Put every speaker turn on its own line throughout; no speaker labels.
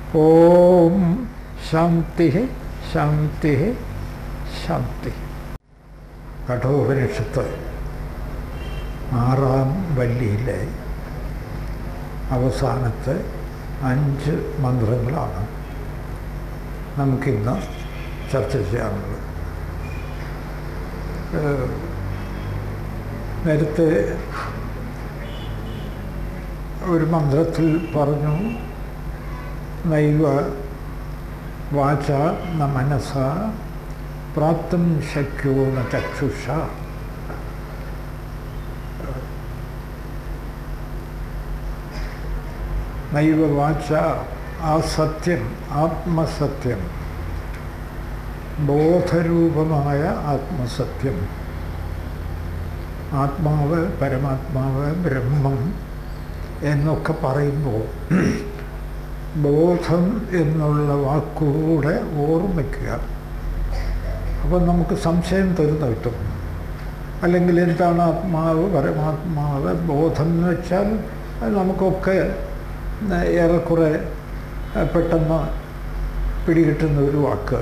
ഓം ശാന്തി ശാന്തി ശാന്തി കഠോപനിഷത്ത് ആറാം വല്ലിയിലെ അവസാനത്തെ അഞ്ച് മന്ത്രങ്ങളാണ് നമുക്കിന്ന് ചർച്ച ചെയ്യാനുള്ളത് ഏഹ് നേരത്തെ ഒരു മന്ത്രത്തിൽ പറഞ്ഞു നൈവ വാച ന മനസ പ്രാപ്തും ശക്യോ ന ചക്ഷുഷ നൈവ വാച ആ സത്യം ആത്മസത്യം ബോധരൂപമായ ആത്മസത്യം ആത്മാവ് പരമാത്മാവ് ബ്രഹ്മം എന്നൊക്കെ പറയുമ്പോൾ ബോധം എന്നുള്ള വാക്കുകൂടെ ഓർമ്മിക്കുക അപ്പം നമുക്ക് സംശയം തീർന്നു കിട്ടും അല്ലെങ്കിൽ എന്താണ് ആത്മാവ് പരമാത്മാവ് ബോധം എന്ന് വെച്ചാൽ അത് നമുക്കൊക്കെ ഏറെക്കുറെ പെട്ടെന്ന് പിടികിട്ടുന്ന ഒരു വാക്ക്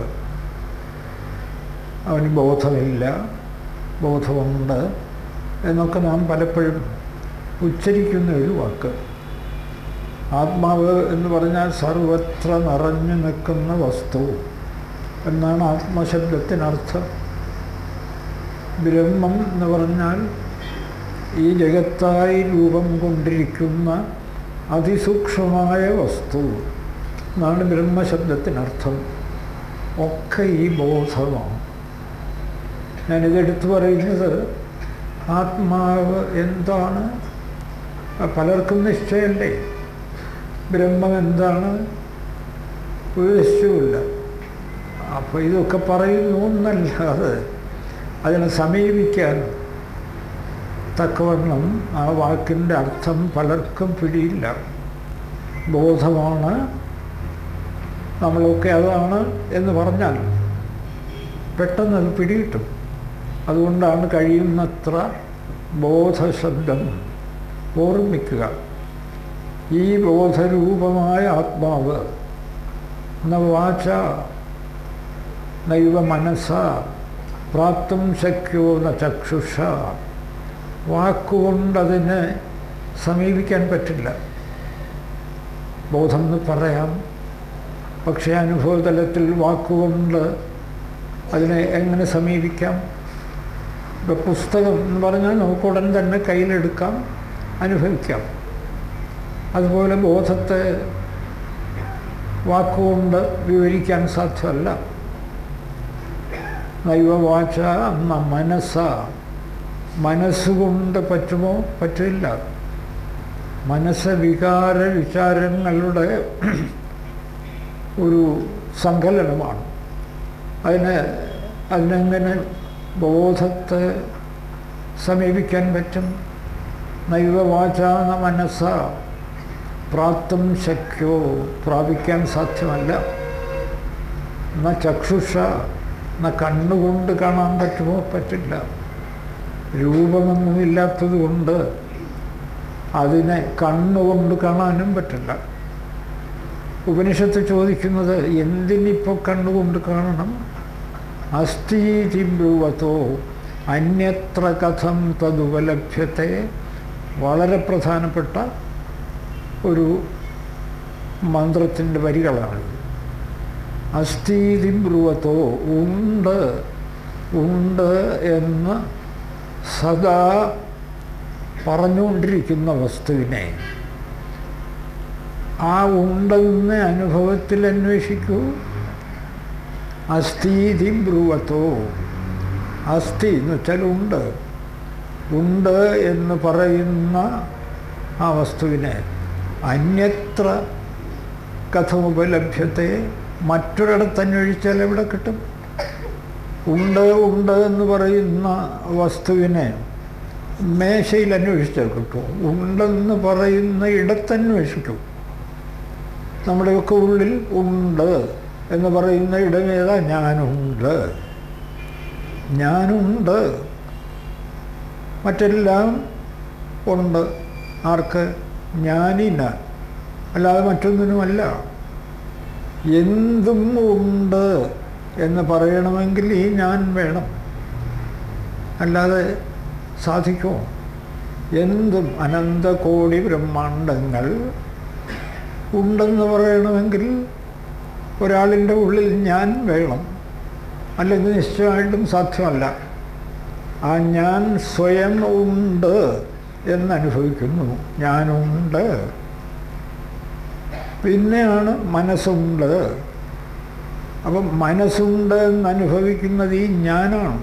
അവന് ബോധമില്ല ബോധമുണ്ട് എന്നൊക്കെ നാം പലപ്പോഴും ഉച്ചരിക്കുന്ന ഒരു വാക്ക് ആത്മാവ് എന്ന് പറഞ്ഞാൽ സർവത്ര നിറഞ്ഞു നിൽക്കുന്ന വസ്തു എന്നാണ് ആത്മശബ്ദത്തിനർത്ഥം ബ്രഹ്മം എന്ന് പറഞ്ഞാൽ ഈ ജഗത്തായി രൂപം കൊണ്ടിരിക്കുന്ന അതിസൂക്ഷ്മമായ വസ്തു എന്നാണ് ബ്രഹ്മശബ്ദത്തിനർത്ഥം ഒക്കെ ഈ ബോധമാണ് ഞാനിതെടുത്തു പറയുന്നത് ആത്മാവ് എന്താണ് പലർക്കും നിശ്ചയമല്ലേ ബ്രഹ്മം എന്താണ് ഒരു നിശ്ചയമില്ല അപ്പോൾ ഇതൊക്കെ പറയുന്നു എന്നല്ലാതെ അതിനെ സമീപിക്കാൻ തക്കവണ്ണം ആ വാക്കിൻ്റെ അർത്ഥം പലർക്കും പിടിയില്ല ബോധമാണ് നമ്മളൊക്കെ അതാണ് എന്ന് പറഞ്ഞാൽ പെട്ടെന്ന് അത് പിടികിട്ടും അതുകൊണ്ടാണ് കഴിയുന്നത്ര ബോധശബ്ദം ഓർമ്മിക്കുക ഈ ബോധരൂപമായ ആത്മാവ് ന വാച നൈവ മനസ്സ പ്രാപ്തും ശക്യോ ന ചക്ഷുഷ വാക്കുകൊണ്ടതിനെ സമീപിക്കാൻ പറ്റില്ല ബോധം എന്ന് പറയാം പക്ഷേ അനുഭവതലത്തിൽ വാക്കുകൊണ്ട് അതിനെ എങ്ങനെ സമീപിക്കാം ഇപ്പോൾ പുസ്തകം എന്ന് പറഞ്ഞാൽ നമുക്ക് ഉടൻ തന്നെ കയ്യിലെടുക്കാം അനുഭവിക്കാം അതുപോലെ ബോധത്തെ വാക്കുകൊണ്ട് വിവരിക്കാൻ സാധ്യമല്ല നൈവവാച എന്ന മനസ്സ മനസ്സുകൊണ്ട് പറ്റുമോ പറ്റില്ല മനസ്സ് വികാര വിചാരങ്ങളുടെ ഒരു സങ്കലനമാണ് അതിന് അതിനെങ്ങനെ ബോധത്തെ സമീപിക്കാൻ പറ്റും നൈവവാചാന മനസ്സ പ്രാപ്തും ശക്യോ പ്രാപിക്കാൻ സാധ്യമല്ല എന്ന ചക്ഷുഷ എന്ന കണ്ണുകൊണ്ട് കാണാൻ പറ്റുമോ പറ്റില്ല രൂപമൊന്നുമില്ലാത്തത് കൊണ്ട് അതിനെ കണ്ണുകൊണ്ട് കാണാനും പറ്റില്ല ഉപനിഷത്ത് ചോദിക്കുന്നത് എന്തിനിപ്പോൾ കണ്ണുകൊണ്ട് കാണണം അസ്ഥീതി ബ്രുവത്തോ അന്യത്ര കഥം തതുപലഭ്യത്തെ വളരെ പ്രധാനപ്പെട്ട ഒരു മന്ത്രത്തിൻ്റെ വരികളാണ് അസ്ഥീതി ബ്രുവത്തോ ഉണ്ട് ഉണ്ട് എന്ന് സദാ പറഞ്ഞുകൊണ്ടിരിക്കുന്ന വസ്തുവിനെ ആ ഉണ്ടെന്ന് അനുഭവത്തിൽ അന്വേഷിക്കൂ അസ്ഥീതി ബ്രുവത്തോ അസ്ഥി എന്ന് വെച്ചാൽ ഉണ്ട് ഉണ്ട് എന്ന് പറയുന്ന ആ വസ്തുവിനെ അന്യത്ര കഥമുപലഭ്യത്തെ മറ്റൊരിടത്ത് അന്വേഷിച്ചാൽ എവിടെ കിട്ടും ഉണ്ട് ഉണ്ട് എന്ന് പറയുന്ന വസ്തുവിനെ മേശയിൽ അന്വേഷിച്ചാൽ കിട്ടും ഉണ്ടെന്ന് പറയുന്ന ഇടത്തന്വേഷിക്കും നമ്മുടെയൊക്കെ ഉള്ളിൽ ഉണ്ട് എന്ന് പറയുന്ന ഇടമേതാ ഞാനുണ്ട് ഞാനുണ്ട് മറ്റെല്ലാം ഉണ്ട് ആർക്ക് ഞാനിന് അല്ലാതെ മറ്റൊന്നിനുമല്ല എന്തും ഉണ്ട് എന്ന് പറയണമെങ്കിൽ ഈ ഞാൻ വേണം അല്ലാതെ സാധിക്കുമോ എന്തും അനന്തകോടി ബ്രഹ്മാണ്ടങ്ങൾ ഉണ്ടെന്ന് പറയണമെങ്കിൽ ഒരാളിൻ്റെ ഉള്ളിൽ ഞാൻ വേണം അല്ലെങ്കിൽ നിശ്ചയമായിട്ടും സാധ്യമല്ല ആ ഞാൻ സ്വയം ഉണ്ട് എന്നനുഭവിക്കുന്നു ഞാനുണ്ട് പിന്നെയാണ് മനസ്സുണ്ട് അപ്പം മനസ്സുണ്ട് എന്നനുഭവിക്കുന്നത് ഈ ഞാനാണ്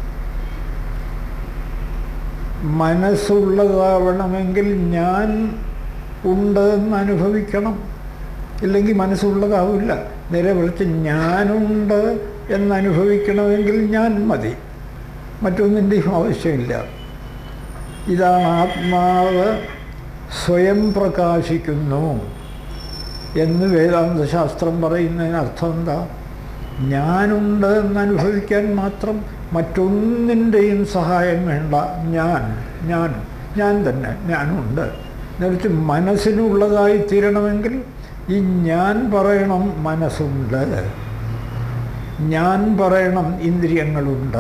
മനസ്സുള്ളതാവണമെങ്കിൽ ഞാൻ ഉണ്ട് എന്ന് അനുഭവിക്കണം ഇല്ലെങ്കിൽ മനസ്സുള്ളതാവില്ല നേരെ വിളിച്ച് ഞാനുണ്ട് എന്നനുഭവിക്കണമെങ്കിൽ ഞാൻ മതി മറ്റൊന്നിൻ്റെയും ആവശ്യമില്ല ഇതാണ് ആത്മാവ് സ്വയം പ്രകാശിക്കുന്നു എന്ന് വേദാന്ത ശാസ്ത്രം പറയുന്നതിന് അർത്ഥം എന്താ ഞാനുണ്ട് എന്നനുഭവിക്കാൻ മാത്രം മറ്റൊന്നിൻ്റെയും സഹായം വേണ്ട ഞാൻ ഞാൻ ഞാൻ തന്നെ ഞാനുണ്ട് എന്നുവെച്ച് മനസ്സിനുള്ളതായി തീരണമെങ്കിൽ ഈ ഞാൻ പറയണം മനസ്സുണ്ട് ഞാൻ പറയണം ഇന്ദ്രിയങ്ങളുണ്ട്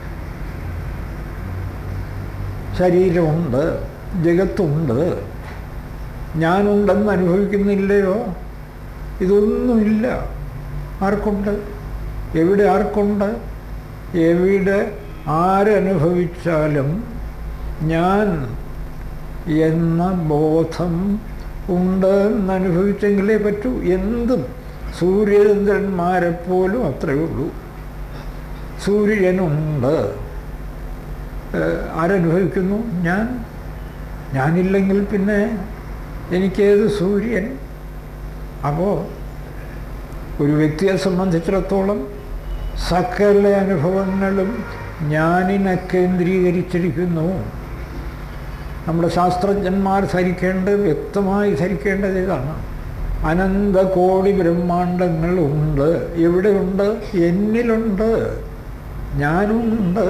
ശരീരമുണ്ട് ജഗത്തുണ്ട് ഞാനുണ്ടെന്ന് അനുഭവിക്കുന്നില്ലയോ ഇതൊന്നുമില്ല ആർക്കുണ്ട് എവിടെ ആർക്കുണ്ട് എവിടെ ആരനുഭവിച്ചാലും ഞാൻ എന്ന ബോധം ഉണ്ട് എന്നനുഭവിച്ചെങ്കിലേ പറ്റൂ എന്തും സൂര്യചന്ദ്രന്മാരെപ്പോലും അത്രയേ ഉള്ളൂ സൂര്യനുണ്ട് ഏഹ് ആരനുഭവിക്കുന്നു ഞാൻ ഞാനില്ലെങ്കിൽ പിന്നെ എനിക്കേത് സൂര്യൻ അപ്പോൾ ഒരു വ്യക്തിയെ സംബന്ധിച്ചിടത്തോളം സകല അനുഭവങ്ങളും ഞാനിനെ കേന്ദ്രീകരിച്ചിരിക്കുന്നു നമ്മുടെ ശാസ്ത്രജ്ഞന്മാർ ധരിക്കേണ്ടത് വ്യക്തമായി ധരിക്കേണ്ടത് ഇതാണ് അനന്തകോടി ബ്രഹ്മാണ്ടങ്ങളുണ്ട് എവിടെയുണ്ട് എന്നിലുണ്ട് ഞാനുണ്ട്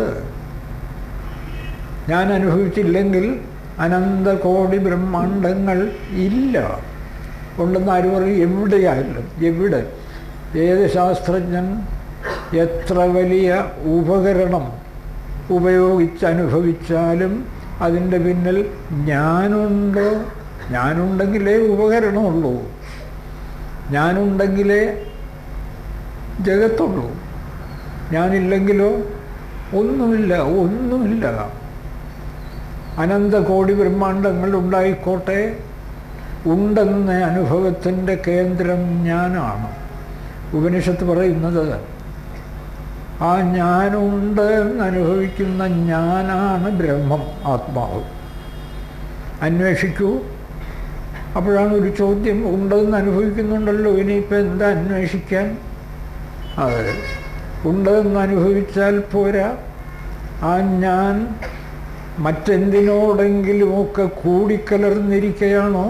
ഞാൻ അനുഭവിച്ചില്ലെങ്കിൽ അനന്തകോടി ബ്രഹ്മാണ്ടങ്ങൾ ഇല്ല ഉണ്ടെന്ന് ആര് പറയും എവിടെയായാലും എവിടെ ഏത് ശാസ്ത്രജ്ഞൻ എത്ര വലിയ ഉപകരണം ഉപയോഗിച്ചനുഭവിച്ചാലും അതിൻ്റെ പിന്നിൽ ഞാനുണ്ട് ഞാനുണ്ടെങ്കിലേ ഉപകരണമുള്ളൂ ഞാനുണ്ടെങ്കിലേ ജഗത്തുള്ളൂ ഞാനില്ലെങ്കിലോ ഒന്നുമില്ല ഒന്നുമില്ല അനന്തകോടി ബ്രഹ്മാണ്ടങ്ങൾ ഉണ്ടായിക്കോട്ടെ ഉണ്ടെന്ന അനുഭവത്തിൻ്റെ കേന്ദ്രം ഞാനാണ് ഉപനിഷത്ത് പറയുന്നത് ആ ഞാനുണ്ട് എന്നനുഭവിക്കുന്ന ഞാനാണ് ബ്രഹ്മം ആത്മാവ് അന്വേഷിക്കൂ അപ്പോഴാണ് ഒരു ചോദ്യം ഉണ്ടെന്ന് അനുഭവിക്കുന്നുണ്ടല്ലോ ഇനിയിപ്പോൾ എന്താ അന്വേഷിക്കാൻ അതെ ഉണ്ടെന്ന് അനുഭവിച്ചാൽ പോരാ ആ ഞാൻ മറ്റെന്തിനോടെങ്കിലുമൊക്കെ കൂടിക്കലർന്നിരിക്കുകയാണോ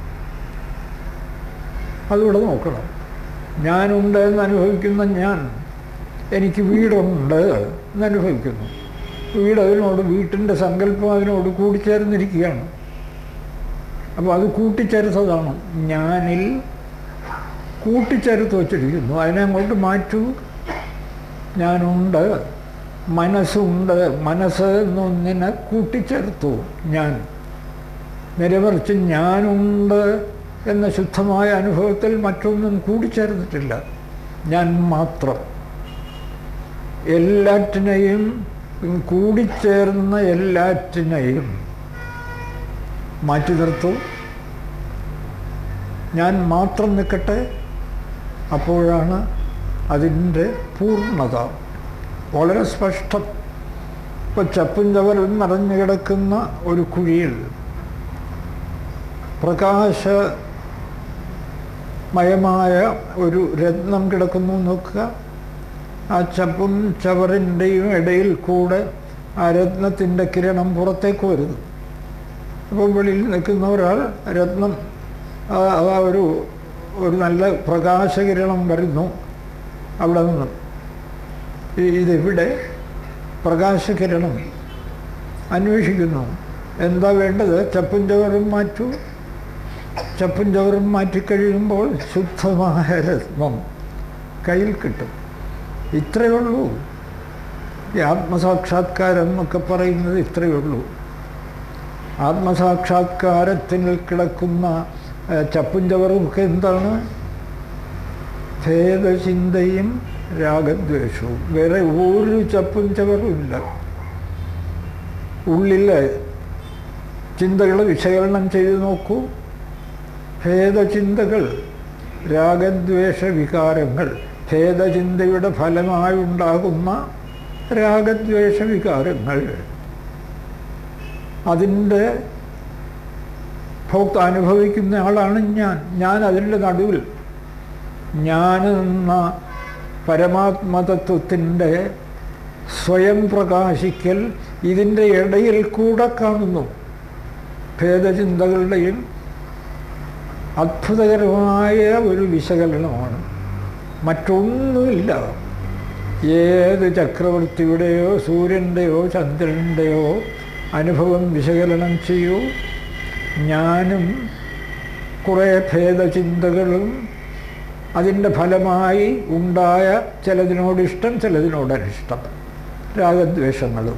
അതുകൂടെ നോക്കണം ഞാനുണ്ട് എന്ന് അനുഭവിക്കുന്ന ഞാൻ എനിക്ക് വീടുണ്ട് എന്ന് അനുഭവിക്കുന്നു വീട് അതിനോട് വീട്ടിൻ്റെ സങ്കല്പം അതിനോട് കൂടിച്ചേർന്നിരിക്കുകയാണ് അപ്പോൾ അത് കൂട്ടിച്ചേർത്തതാണ് ഞാനിൽ കൂട്ടിച്ചേർത്ത് വച്ചിരിക്കുന്നു അതിനെ അങ്ങോട്ട് മാറ്റൂ ഞാനുണ്ട് മനസ്സുണ്ട് മനസ്സ് എന്നൊന്നിനെ കൂട്ടിച്ചേർത്തു ഞാൻ നിരമറിച്ച് ഞാനുണ്ട് എന്ന ശുദ്ധമായ അനുഭവത്തിൽ മറ്റൊന്നും കൂടിച്ചേർന്നിട്ടില്ല ഞാൻ മാത്രം എല്ലാറ്റിനെയും കൂടിച്ചേർന്ന എല്ലാറ്റിനെയും മാറ്റി നിർത്തൂ ഞാൻ മാത്രം നിൽക്കട്ടെ അപ്പോഴാണ് അതിൻ്റെ പൂർണ്ണത വളരെ സ്പഷ്ടം ഇപ്പോൾ ചപ്പും ചവറും നിറഞ്ഞു കിടക്കുന്ന ഒരു കുഴിയിൽ പ്രകാശമയമായ ഒരു രത്നം കിടക്കുന്നു നോക്കുക ആ ചപ്പും ചവറിൻ്റെയും ഇടയിൽ കൂടെ ആ രത്നത്തിൻ്റെ കിരണം പുറത്തേക്ക് വരുന്നു അപ്പോൾ വെളിയിൽ നിൽക്കുന്ന ഒരാൾ രത്നം ആ ആ ഒരു ഒരു നല്ല പ്രകാശകിരണം വരുന്നു അവിടെ നിന്നും ഈ- ഇതിവിടെ പ്രകാശകിരണം അന്വേഷിക്കുന്നു എന്താ വേണ്ടത് ചപ്പും ചവറും മാറ്റൂ ചപ്പും ചവറും മാറ്റിക്കഴിയുമ്പോൾ ശുദ്ധമായ രത്നം കയ്യിൽ കിട്ടും ഇത്രയേ ഉള്ളൂ ഈ ആത്മസാക്ഷാത്കാരം എന്നൊക്കെ പറയുന്നത് ഇത്രയേ ഉള്ളൂ ആത്മസാക്ഷാത്കാരത്തിൽ കിടക്കുന്ന ഏഹ്, ചപ്പും ചവറും ഒക്കെ എന്താണ് ഭേദചിന്തയും രാഗദ്വേഷവും വേറെ ഒരു ചപ്പും ചവറും ഇല്ല ഉള്ളിലെ ചിന്തകൾ വിശകലനം ചെയ്ത് നോക്കൂ ഭേദചിന്തകൾ രാഗദ്വേഷ വികാരങ്ങൾ ഭേദചിന്തയുടെ ഫലമായുണ്ടാകുന്ന രാഗദ്വേഷ വികാരങ്ങൾ അതിൻ്റെ ഭോക്ത അനുഭവിക്കുന്ന ആളാണ് ഞാൻ ഞാൻ അതിൻ്റെ നടുവിൽ ഞാൻ എന്ന പരമാത്മതത്വത്തിൻ്റെ സ്വയം പ്രകാശിക്കൽ ഇതിൻ്റെ ഇടയിൽ കൂടെ കാണുന്നു ഭേദചിന്തകളുടെയും അത്ഭുതകരമായ ഒരു വിശകലനമാണ് മറ്റൊന്നുമില്ല ഏത് ചക്രവർത്തിയുടെയോ സൂര്യൻ്റെയോ ചന്ദ്രൻ്റെയോ അനുഭവം വിശകലനം ചെയ്യൂ ഞാനും കുറേ ഭേദചിന്തകളും അതിൻ്റെ ഫലമായി ഉണ്ടായ ചിലതിനോടിഷ്ടം ചിലതിനോട് അനിഷ്ടം രാഗദ്വേഷങ്ങളും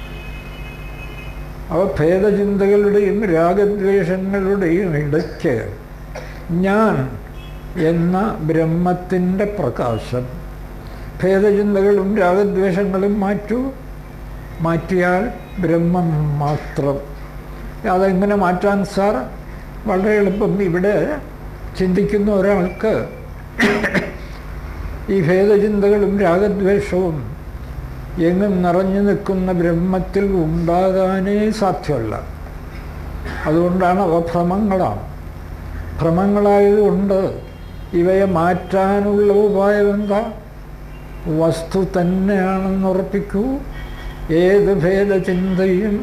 അവ ഭേദചിന്തകളുടെയും രാഗദ്വേഷങ്ങളുടെയും ഇടയ്ക്ക് ഞാൻ എന്ന ബ്രഹ്മത്തിൻ്റെ പ്രകാശം ഭേദചിന്തകളും രാഗദ്വേഷങ്ങളും മാറ്റൂ മാറ്റിയാൽ ബ്രഹ്മം മാത്രം അതെങ്ങനെ മാറ്റാൻ സാർ വളരെ എളുപ്പം ഇവിടെ ചിന്തിക്കുന്ന ഒരാൾക്ക് ഈ ഭേദചിന്തകളും രാഗദ്വേഷവും എങ്ങും നിറഞ്ഞു നിൽക്കുന്ന ബ്രഹ്മത്തിൽ ഉണ്ടാകാനേ സാധ്യമല്ല അതുകൊണ്ടാണ് അവ ഭ്രമങ്ങളാണ് ഭ്രമങ്ങളായതുകൊണ്ട് ഇവയെ മാറ്റാനുള്ള ഉപായം എന്താ വസ്തു തന്നെയാണെന്ന് ഉറപ്പിക്കൂ ഏത് ഭേദചിന്തയും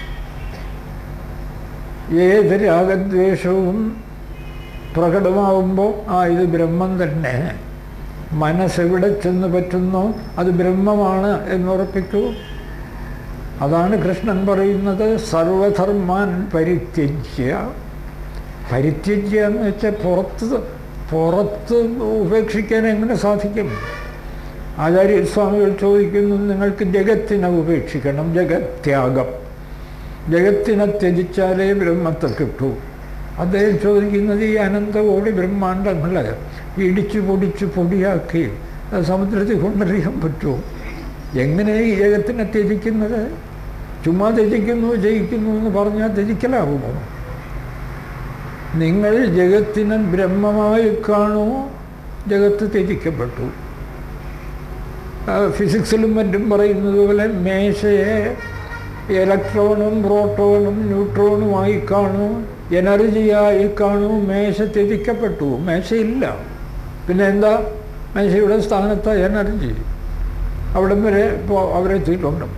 ഏത് രാഗദ്വേഷവും പ്രകടമാവുമ്പോൾ ആ ഇത് ബ്രഹ്മം തന്നെ മനസ്സെവിടെ ചെന്ന് പറ്റുന്നോ അത് ബ്രഹ്മമാണ് എന്നുറപ്പിക്കൂ അതാണ് കൃഷ്ണൻ പറയുന്നത് സർവധർമാൻ പരിത്യജ്യ പരിത്യജ്യ എന്ന് വെച്ചാൽ പുറത്ത് പുറത്ത് ഉപേക്ഷിക്കാൻ എങ്ങനെ സാധിക്കും ആചാര്യസ്വാമികൾ ചോദിക്കുന്നു നിങ്ങൾക്ക് ജഗത്തിനെ ഉപേക്ഷിക്കണം ജഗത്യാഗം ജഗത്തിനെ ത്യജിച്ചാലേ ബ്രഹ്മത്തെ കിട്ടൂ അദ്ദേഹം ചോദിക്കുന്നത് ഈ അനന്തകോടി ബ്രഹ്മാണ്ടങ്ങളെ ഇടിച്ചു പൊടിച്ച് പൊടിയാക്കി അത് സമുദ്രത്തിൽ കൊണ്ടെറിയാൻ പറ്റുമോ എങ്ങനെ ഈ ജഗത്തിനെ ത്യജിക്കുന്നത് ചുമ്മാ ത്യജിക്കുന്നു ജയിക്കുന്നു എന്ന് പറഞ്ഞാൽ ത്യജിക്കലാകുമോ നിങ്ങൾ ജഗത്തിനെ ബ്രഹ്മമായി കാണൂ ജഗത്ത് ത്യജിക്കപ്പെട്ടു ആ, ഫിസിക്സിലും മറ്റും പറയുന്നത് പോലെ മേശയെ ഇലക്ട്രോണും പ്രോട്ടോണും ന്യൂട്രോണുമായി കാണൂ എനർജിയായി കാണൂ മേശ ത്യജിക്കപ്പെട്ടു മേശയില്ല പിന്നെ എന്താ മേശയുടെ സ്ഥാനത്ത് എനർജി അവിടം വരെ ഇപ്പോൾ അവരെത്തിയിട്ടുണ്ട്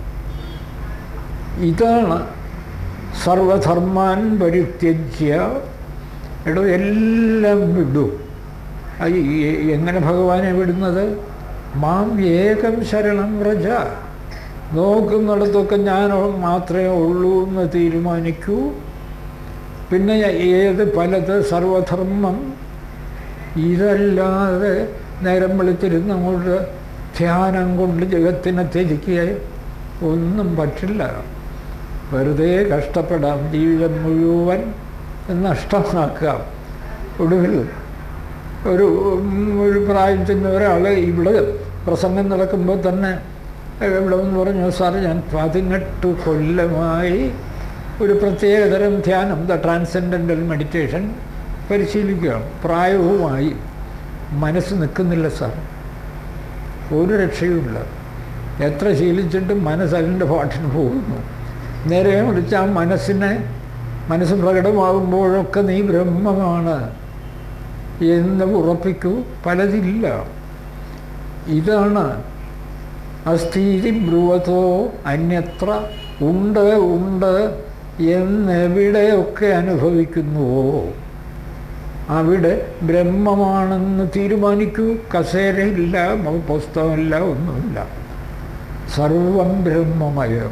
ഇതാണ് സർവധർമാൻ പരിത്യജ്യ എടോ എല്ലാം വിടൂ ആ, ഈ- എങ്ങനെ ഭഗവാനെ വിടുന്നത് മാം ഏകം ശരണം വ്രജ നോക്കുന്നിടത്തൊക്കെ ഞാൻ മാത്രമേ ഉള്ളൂ എന്ന് തീരുമാനിക്കൂ പിന്നെ ഏത് പലത് സർവധർമ്മം ഇതല്ലാതെ നേരം വെളുത്തിരുന്ന് അങ്ങോട്ട് ധ്യാനം കൊണ്ട് ജഗത്തിനെ ത്യജിക്കുക ഒന്നും പറ്റില്ല വെറുതെ കഷ്ടപ്പെടാം ജീവിതം മുഴുവൻ നഷ്ടമാക്കാം ഒടുവിൽ ഒരു ഉം, ഒരു പ്രായം ചെന്ന ഒരാൾ ഇവിടെ പ്രസംഗം നടക്കുമ്പോൾ തന്നെ ഇവിടെ എന്ന് പറഞ്ഞു സാർ ഞാൻ പതിനെട്ട് കൊല്ലമായി ഒരു പ്രത്യേകതരം ധ്യാനം ദ ട്രാൻസെൻഡൻ്റൽ മെഡിറ്റേഷൻ പരിശീലിക്കുകയാണ് പ്രായവുമായി മനസ്സ് നിൽക്കുന്നില്ല സാർ ഒരു രക്ഷയുമില്ല എത്ര ശീലിച്ചിട്ടും മനസ്സ് അതിൻ്റെ പാട്ടിന് പോകുന്നു നേരെ വിളിച്ച് ആ മനസ്സിനെ മനസ്സ് പ്രകടമാകുമ്പോഴൊക്കെ നീ ബ്രഹ്മമാണ് എന്ന് ഉറപ്പിക്കൂ പലതില്ല ഇതാണ് അസ്ഥീതി ബ്രുവതോ അന്യത്ര ഉണ്ട് ഉണ്ട് എന്നെവിടെയൊക്കെ അനുഭവിക്കുന്നുവോ അവിടെ ബ്രഹ്മമാണെന്ന് തീരുമാനിക്കൂ കസേരയില്ല മ- പുസ്തകമില്ല ഒന്നുമില്ല സർവം ബ്രഹ്മമയം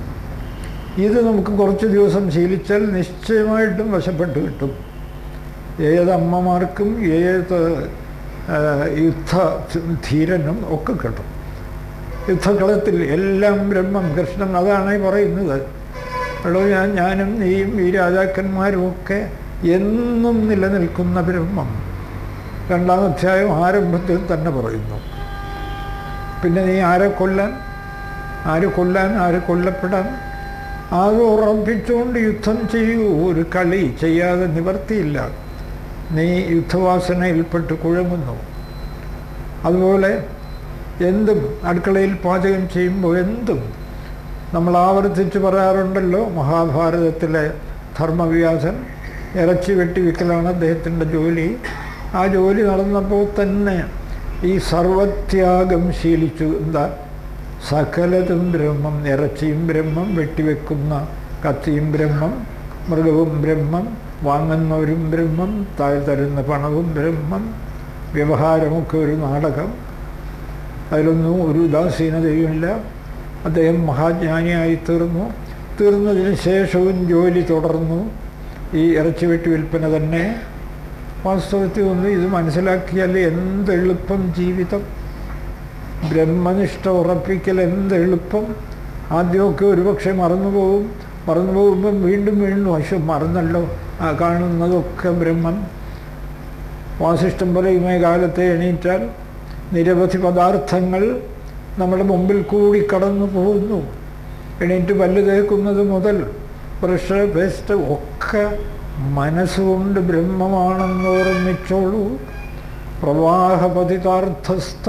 ഇത് നമുക്ക് കുറച്ച് ദിവസം ശീലിച്ചാൽ നിശ്ചയമായിട്ടും വശപ്പെട്ട് കിട്ടും ഏതമ്മമാർക്കും ഏത് ആ, യുദ്ധ ധീരനും ഒക്കെ കിട്ടും യുദ്ധകളത്തിൽ എല്ലാം ബ്രഹ്മം കൃഷ്ണൻ അതാണ് ഈ പറയുന്നത് എടോ ഞാൻ ഞാനും നീയും ഈ രാജാക്കന്മാരും ഒക്കെ എന്നും നിലനിൽക്കുന്ന ബ്രഹ്മം രണ്ടാം അധ്യായം ആരംഭത്തിൽ തന്നെ പറയുന്നു പിന്നെ നീ ആരെ കൊല്ലാൻ ആര് കൊല്ലാൻ ആര് കൊല്ലപ്പെടാൻ അത് ഉറപ്പിച്ചുകൊണ്ട് യുദ്ധം ചെയ്യൂ ഒരു കളി ചെയ്യാതെ നിവർത്തിയില്ല നീ യുദ്ധവാസനയിൽപ്പെട്ട് കുഴങ്ങുന്നു അതുപോലെ എന്തും അടുക്കളയിൽ പാചകം ചെയ്യുമ്പോൾ എന്തും നമ്മൾ ആവർത്തിച്ച് പറയാറുണ്ടല്ലോ മഹാഭാരതത്തിലെ ധർമ്മവ്യാസൻ ഇറച്ചി വെട്ടി വിൽക്കലാണ് അദ്ദേഹത്തിൻ്റെ ജോലി ആ ജോലി നടന്നപ്പോൾ തന്നെ ഈ സർവത്യാഗം ശീലിച്ചു എന്താ സകലതും ബ്രഹ്മം ഇറച്ചിയും ബ്രഹ്മം വെട്ടിവെക്കുന്ന കത്തിയും ബ്രഹ്മം മൃഗവും ബ്രഹ്മം വാങ്ങുന്നവരും ബ്രഹ്മം താഴെ തരുന്ന പണവും ബ്രഹ്മം വ്യവഹാരമൊക്കെ ഒരു നാടകം അതിലൊന്നും ഒരു ഉദാസീനതയുമില്ല അദ്ദേഹം മഹാജ്ഞാനിയായി തീർന്നു തീർന്നതിന് ശേഷവും ജോലി തുടർന്നു ഈ ഇറച്ചി വെട്ടി വിൽപ്പന തന്നെ വാസ്തവത്തിൽ ഒന്ന് ഇത് മനസ്സിലാക്കിയാൽ എന്ത് എളുപ്പം ജീവിതം ബ്രഹ്മനിഷ്ഠ ഉറപ്പിക്കൽ എന്ത് എളുപ്പം ആദ്യമൊക്കെ ഒരുപക്ഷെ മറന്നുപോകും മറന്നു പോകുമ്പം വീണ്ടും വീണ്ടും പക്ഷെ മറന്നല്ലോ ആ കാണുന്നതൊക്കെ ബ്രഹ്മം വാസിഷ്ടം പറയുമേ കാലത്തെ എണീറ്റാൽ നിരവധി പദാർത്ഥങ്ങൾ നമ്മുടെ മുമ്പിൽ കൂടി കടന്നു പോകുന്നു എണീറ്റ് പല്ല് തേക്കുന്നത് മുതൽ ബ്രഷ് പേസ്റ്റ് ഒക്കെ മനസ്സുകൊണ്ട് ബ്രഹ്മമാണെന്ന് ഓർമ്മിച്ചോളൂ പ്രവാഹപതിതാർത്ഥസ്ഥ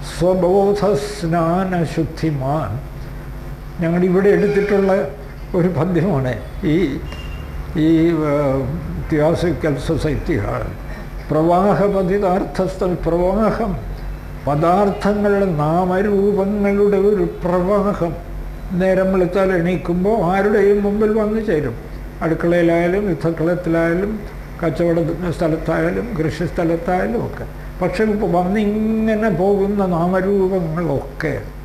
സ്വബോധസ്നാനശുദ്ധിമാൻ ഞങ്ങളിവിടെ എടുത്തിട്ടുള്ള ഒരു പദ്യമാണ് ഈ ഈ തിയോസിക്കൽ സൊസൈറ്റി ഹാൾ പ്രവാഹപതിതാർത്ഥസ്ഥ പ്രവാഹം പദാർത്ഥങ്ങളുടെ നാമരൂപങ്ങളുടെ ഒരു പ്രവാഹം നേരം വെളുത്താൽ എണീക്കുമ്പോൾ ആരുടെയും മുമ്പിൽ വന്നു ചേരും അടുക്കളയിലായാലും യുദ്ധക്കളത്തിലായാലും കച്ചവട സ്ഥലത്തായാലും കൃഷി സ്ഥലത്തായാലും ഒക്കെ പക്ഷെ ഇപ്പോൾ വന്നിങ്ങനെ പോകുന്ന നാമരൂപങ്ങളൊക്കെ